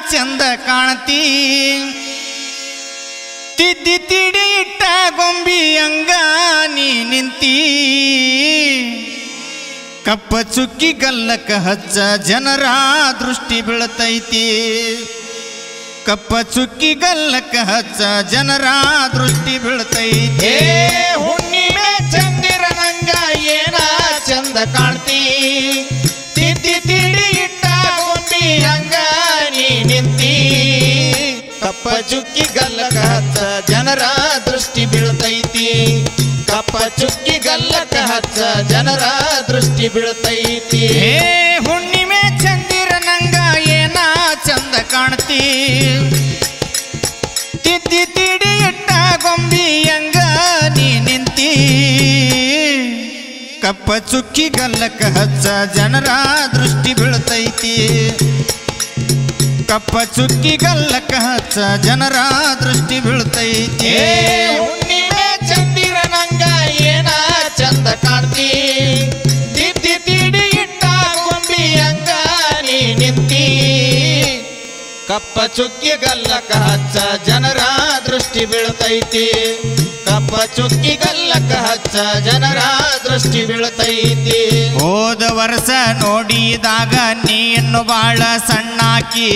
ಚಂದ ಕಾಣತಿ ತಿದ್ದಿ ತಿಡಿ ಇಟ್ಟ ಗೊಂಬಿ ಅಂಗ ನೀ ನಿಂತಿ ಕಪ್ಪ ಚುಕ್ಕಿ ಗಲ್ಲಕ ಹಚ್ಚ ಜನರ ದೃಷ್ಟಿ ಬೀಳತೈತಿ ಕಪ್ಪ ಚುಕ್ಕಿ ಗಲ್ಲಕ ಹಚ್ಚ ಜನರ ದೃಷ್ಟಿ ಬೀಳತೈತಿ ಏ ಹುಣ್ಣಿಮೆ ಚಂದಿರನಂಗ ಏನ ಚಂದ ಕಾಣ್ತಿ ತಿದ್ದಿ ತಿಡಿ ಇಟ್ಟ ಗೊಂಬಿ ಹಂಗ ನೀ ನಿಂತಿ ಕಪ್ಪ ಚುಕ್ಕಿ ಗಲ್ಲಕ ಹಚ್ಚ ಜನರ ದೃಷ್ಟಿ ಬೀಳ್ತೈತಿ ಕಪ್ಪ ಚುಕ್ಕಿ ಗಲ್ಲಕ ಹಚ್ಚ ಜನರ ದೃಷ್ಟಿ ಬೀಳ್ತೈತಿ ಹೇ ಹುಣ್ಣಿಮೆ ಚಂದಿರ ನಂಗ ಏನ ಚಂದ ಕಾಣ್ತಿ ತಿದ್ದಿ ತಿಡಿ ಇಟ್ಟ ಗೊಂಬಿ ಅಂಗ ನೀ ನಿಂತಿ ಕಪ್ಪ ಚುಕ್ಕಿ ಗಲ್ಲಕ ಹಚ್ಚ ಜನರ ದೃಷ್ಟಿ ಬೀಳ್ತೈತಿ ಕಪ್ಪ ಚುಕ್ಕಿ ಗಲ್ಲಕ ಹಚ್ಚ ಜನರ ದೃಷ್ಟಿ ಬೀಳ್ತೈತಿ ಏ ಹುಣ್ಣಿಮೆ ಚಂದಿರನಂಗ ಏನ ಚಂದ ಕಾಣ್ತಿ ತಿದ್ದಿ ತಿಡಿ ಇಟ್ಟ ಗೊಂಬಿ ಹಂಗ ನೀ ನಿಂತಿ ಕಪ್ಪ ಚುಕ್ಕಿ ಗಲ್ಲಕ ಹಚ್ಚ ಜನರ ದೃಷ್ಟಿ ಬೀಳ್ತೈತಿ ಕಪ್ಪ ಚುಕ್ಕಿ ಗಲ್ಲಕ ಹಚ್ಚ ಜನರ ದೃಷ್ಟಿ ಬೀಳ್ತೈತಿ ಹೋದ ವರ್ಷ ನೋಡಿದಾಗ ನೀನು ಬಾಳ ಸಣ್ಣಾಕಿ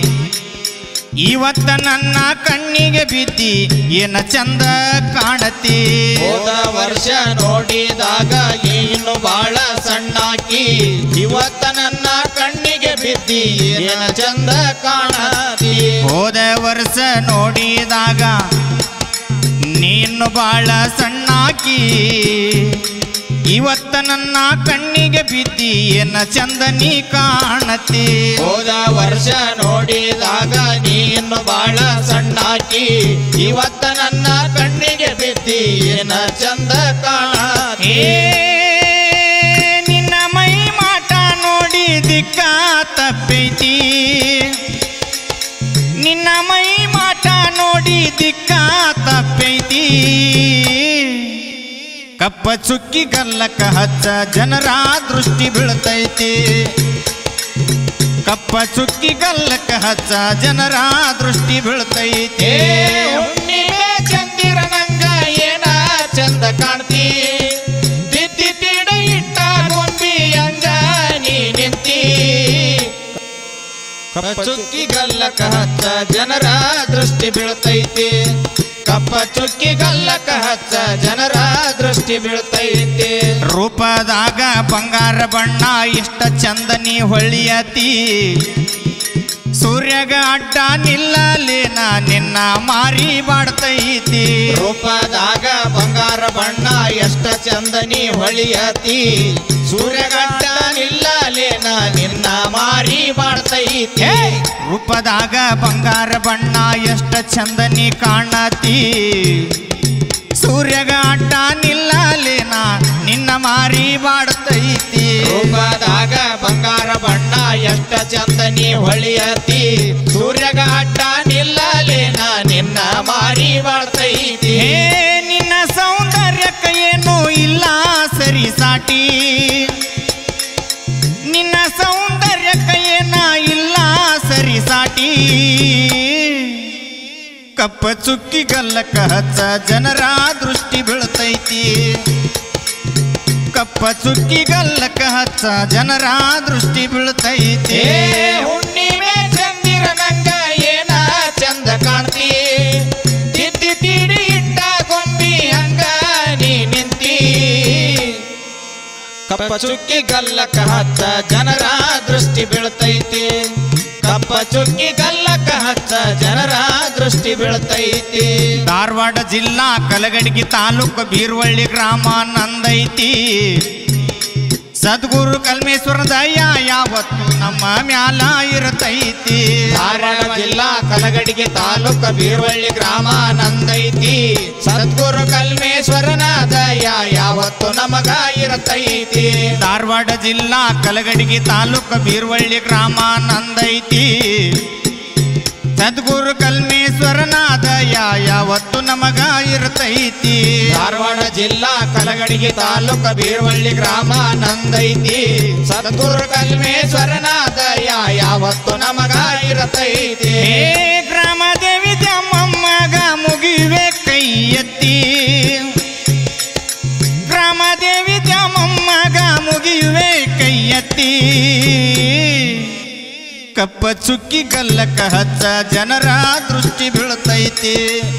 ಇವತ್ತ ನನ್ನ ಕಣ್ಣಿಗೆ ಬಿದ್ದಿ ಏನ ಚಂದ ಕಾಣತಿ ಹೋದ ವರ್ಷ ನೋಡಿದಾಗ ನೀನು ಬಾಳ ಸಣ್ಣಾಕಿ ಇವತ್ತ ನನ್ನ ಕಣ್ಣಿಗೆ ಬಿದ್ದಿ ಏನ ಚಂದ ಕಾಣತಿ ಹೋದ ವರ್ಷ ನೋಡಿದಾಗ ನೀನು ಬಾಳ ಸಣ್ಣಾಕಿ ಇವತ್ತ ನನ್ನ ಕಣ್ಣಿಗೆ ಬಿದ್ದಿ ಏನ ಚಂದ ನೀ ಕಾಣತಿ ಹೋದ ವರ್ಷ ನೋಡಿದಾಗ ನೀನು ಬಾಳ ಸಣ್ಣಾಕಿ ಇವತ್ತ ನನ್ನ ಕಣ್ಣಿಗೆ ಬಿದ್ದಿ ಏನ ಚಂದ ಕಾಣತಿ ಏ ನಿನ್ನ ಮೈ ಮಾಟ ನೋಡಿ ದಿಕ್ಕ ತಪ್ಪೈತಿ ನಿನ್ನ ಮೈ ಮಾಟ ನೋಡಿ ದಿಕ್ಕ ತಪ್ಪೈತಿ ಕಪ್ಪ ಚುಕ್ಕಿ ಗಲ್ಲಕ ಹಚ್ಚ ಜನರ ದೃಷ್ಟಿ ಬೀಳ್ತೈತಿ ಕಪ್ಪ ಚುಕ್ಕಿ ಗಲ್ಲಕ ಹಚ್ಚ ಜನರ ದೃಷ್ಟಿ ಬೀಳ್ತೈತಿ ಏ ಹುಣ್ಣಿಮೆ ಚಂದಿರನಂಗ ಏನ ಚಂದ ಕಾಣ್ತಿ ತಿದ್ದಿ ತಿಡ ಇಟ್ಟ ಗೊಂಬಿ ಅಂಗ ನೀ ನಿಂತಿ ಕಪ್ಪ ಚುಕ್ಕಿ ಗಲ್ಲಕ ಹಚ್ಚ ಜನರ ದೃಷ್ಟಿ ಬೀಳ್ತೈತಿ ಕಪ್ಪ ಚುಕ್ಕಿ ಗಲ್ಲಕ ಹಚ್ಚ ಜನರ ದೃಷ್ಟಿ ಬೀಳ್ತೈತಿ ರೂಪದಾಗ ಬಂಗಾರ ಬಣ್ಣ ಇಷ್ಟ ಚಂದನಿ ಹೊಳಿಯತಿ ಸೂರ್ಯಗ ಅಡ್ಡ ನಿಲ್ಲಲೇನ ನಿನ್ನ ಮಾರಿ ಬಾಡ್ತೈತಿ ರೂಪದಾಗ ಬಂಗಾರ ಬಣ್ಣ ಎಷ್ಟ ಚಂದನಿ ಹೊಳಿಯತಿ ಸೂರ್ಯಗಂಟ ನಿಲ್ಲಲೇನ ನಿನ್ನ ಮಾರಿ ಮಾಡ್ತೈತಿ ರೂಪದಾಗ ಬಂಗಾರ ಬಣ್ಣ ಎಷ್ಟ ಚಂದನಿ ಕಾಣತಿ ಸೂರ್ಯಗ ಅಡ್ಡ ನಿಲ್ಲಲೇನ ನಿನ್ನ ಮಾರಿ ಬಾಡ್ತೈತಿ ರೂಪದಾಗ ಬಂಗಾರ ಬಣ್ಣ ಎಷ್ಟ ಚಂದನಿ ಹೊಳಿಯತಿ ಸೂರ್ಯಗ ಅಡ್ಡ ನಿಲ್ಲಲೇನ ನಿನ್ನ ಮಾರಿ ಮಾಡ್ತೈತಿ ಹೇ ನಿನ್ನ ಸೌಂದರ್ಯಕ್ಕೆ ಏನೂ ಇಲ್ಲ ಸರಿ ಸಾಟಿ ನಿನ್ನ ಸೌಂದರ್ಯಕ್ಕೆ ಏನ ಇಲ್ಲ ಸರಿ ಸಾಟಿ ಕಪ್ಪ ಚುಕ್ಕಿ ಗಲ್ಲಕ ಹಚ್ಚ ಜನರ ದೃಷ್ಟಿ ಬೀಳ್ತೈತಿ ಕಪ್ಪ ಚುಕ್ಕಿ ಗಲ್ಲಕ ಹಚ್ಚ ಜನರ ದೃಷ್ಟಿ ಬೀಳ್ತೈತಿ ಏ ಹುಣ್ಣಿಮೆ ಚಂದಿರನಂಗ ಏನ ಚಂದ ಕಾಣ್ತಿ ತಿದ್ದಿ ತಿಡಿ ಇಟ್ಟ ಗೊಂಬಿ ಹಂಗ ನೀ ನಿಂತಿ ಕಪ್ಪ ಚುಕ್ಕಿ ಗಲ್ಲಕ ಹಚ್ಚ ಜನರ ದೃಷ್ಟಿ ಬೀಳ್ತೈತಿ ಕಪ್ಪ ಚುಕ್ಕಿ ಗಲ್ಲಕ ಹಚ್ಚ ಜನರ ದೃಷ್ಟಿ ಬೀಳ್ತೈತಿ ಧಾರವಾಡ ಜಿಲ್ಲಾ ಕಲಗಡಗಿ ತಾಲೂಕು ಬೀರ್ವಳ್ಳಿ ಗ್ರಾಮ ನಂದೈತಿ ಸದ್ಗುರು ಕಲ್ಮೇಶ್ವರ ದಯ ಯಾವತ್ತು ನಮ್ಮ ಮ್ಯಾಲ ಇರತೈತಿ ಧಾರವಾಡ ಜಿಲ್ಲಾ ಕಲಗಡಿಗೆ ತಾಲೂಕ ಬೀರ್ವಳ್ಳಿ ಗ್ರಾಮ ನಂದೈತಿ ಸದ್ಗುರು ಕಲ್ಮೇಶ್ವರನ ದಯ ಯಾವತ್ತು ನಮಗ ಇರತೈತಿ ಧಾರವಾಡ ಜಿಲ್ಲಾ ಕಲಗಡಗಿ ತಾಲೂಕು ಬೀರ್ವಳ್ಳಿ ಗ್ರಾಮ ನಂದೈತಿ ಸದ್ಗುರು ಕಲ್ಮೇಶ್ವರನ ದಯ ಯಾವತ್ತು ನಮಗ ಇರತೈತಿ ಧಾರವಾಡ ಜಿಲ್ಲಾ ಕಲಗಡಿಗೆ ತಾಲೂಕ ಬೀರ್ವಳ್ಳಿ ಗ್ರಾಮ ನಂದೈತಿ ಸದ್ಗುರು ಕಲ್ಮೇಶ್ವರನ ದಯ ಯಾವ ಹೊತ್ತು ನಮಗ ಇರತೈತಿ ಹೇ ಗ್ರಾಮ ದೇವಿ ದ್ಯಾಮಮ್ಮಗ ಮುಗಿವೆ ಕೈ ಎತ್ತಿ ಗ್ರಾಮ ದೇವಿ ದ್ಯಾಮಮ್ಮಗ ಮುಗಿವೆ ಕೈ ಎತ್ತಿ ಕಪ್ಪ ಚುಕ್ಕಿ ಗಲ್ಲಕ ಹಚ್ಚ ಜನರ ದೃಷ್ಟಿ ಬೀಳ್ತೈತಿ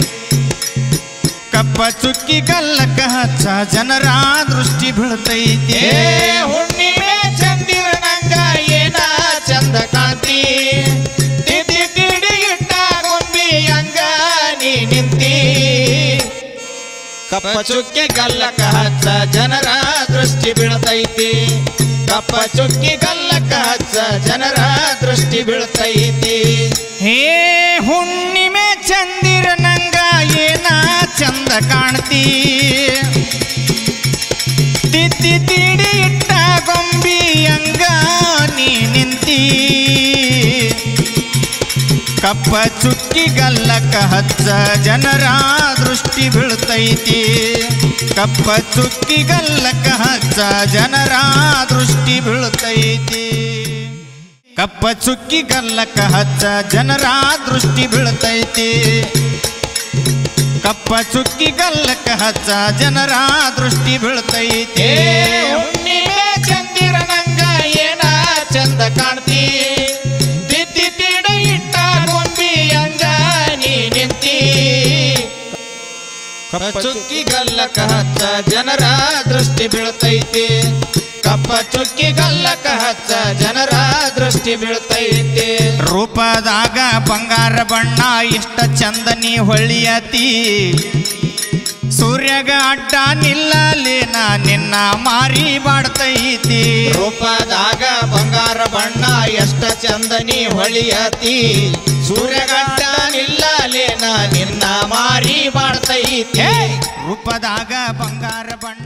ಕಪ್ಪ ಚುಕ್ಕಿ ಗಲ್ಲಕ ಹಚ್ಚ ಜನರ ದೃಷ್ಟಿ ಬೀಳ್ತೈತಿ ಏ ಹುಣ್ಣಿಮೆ ಚಂದಿರನಂಗ ಏನ ಚಂದ ಕಾಂತಿ ತಿದ್ದಿ ತಿಡಿ ಇಟ್ಟ ಗೊಂಬಿ ಹಂಗ ನೀ ನಿಂತಿ ಕಪ್ಪ ಚುಕ್ಕಿ ಗಲ್ಲಕ ಹಚ್ಚ ಜನರ ದೃಷ್ಟಿ ಬೀಳ್ತೈತಿ ಕಪ್ಪ ಚುಕ್ಕಿ ಗಲ್ಲಕ ಹಚ್ಚ ಜನರ ದೃಷ್ಟಿ ಬೀಳ್ತೈತಿ ಹೇ ಹುಣ್ಣಿಮೆ ಚಂದಿರ ನಂಗ ಏನ ಚಂದ ಕಾಣ್ತಿ ತಿದ್ದಿ ತಿಡಿ ಇಟ್ಟ ಗೊಂಬಿ ಅಂಗ ನೀ ನಿಂತಿ ಕಪ್ಪ ಚುಕ್ಕಿ ಗಲ್ಲಕ ಹಚ್ಚ ಜನರ ದೃಷ್ಟಿ ಬೀಳ್ತೈತಿ ಕಪ್ಪ ಚುಕ್ಕಿ ಗಲ್ಲಕ ಹಚ್ಚ ಜನರ ದೃಷ್ಟಿ ಬೀಳ್ತೈತಿ ಕಪ್ಪ ಚುಕ್ಕಿ ಗಲ್ಲಕ ಹಚ್ಚ ಜನರ ದೃಷ್ಟಿ ಬೀಳ್ತೈತಿ ಕಪ್ಪ ಚುಕ್ಕಿ ಗಲ್ಲಕ ಹಚ್ಚ ಜನರ ದೃಷ್ಟಿ ಬೀಳ್ತೈತಿ ಏ ಹುಣ್ಣಿಮೆ ಚಂದಿರನಂಗ ಏನ ಚಂದ ಕಾಣ್ತಿ ತಿದ್ದಿ ತಿಡ ಇಟ್ಟ ಗೊಂಬಿ ಹಂಗ ನೀ ನಿಂತಿ ಕಪ್ಪ ಚುಕ್ಕಿ ಗಲ್ಲಕ ಹಚ್ಚ ಜನರ ದೃಷ್ಟಿ ಬೀಳ್ತೈತಿ ಕಪ್ಪ ಚುಕ್ಕಿ ಗಲ್ಲಕ ಹಚ್ಚ ಜನರ ದೃಷ್ಟಿ ಬೀಳ್ತೈತಿ ರೂಪದಾಗ ಬಂಗಾರ ಬಣ್ಣ ಇಷ್ಟ ಚಂದ ನೀ ಹೊಳಿಯತಿ ಸೂರ್ಯಗ ಅಡ್ಡ ನಿಲ್ಲಲೇನ ನಿನ್ನ ಮಾರಿ ಬಾಡ್ತೈತಿ ರೂಪದಾಗ ಬಂಗಾರ ಬಣ್ಣ ಎಷ್ಟ ಚಂದನಿ ಹೊಳಿಯತಿ ಸೂರ್ಯಗಡ್ಡ ನಿಲ್ಲಲೇನ ನಿನ್ನ ಮಾರಿ ಬಾಡ್ತೈತಿ ರೂಪದಾಗ ಬಂಗಾರ ಬಣ್ಣ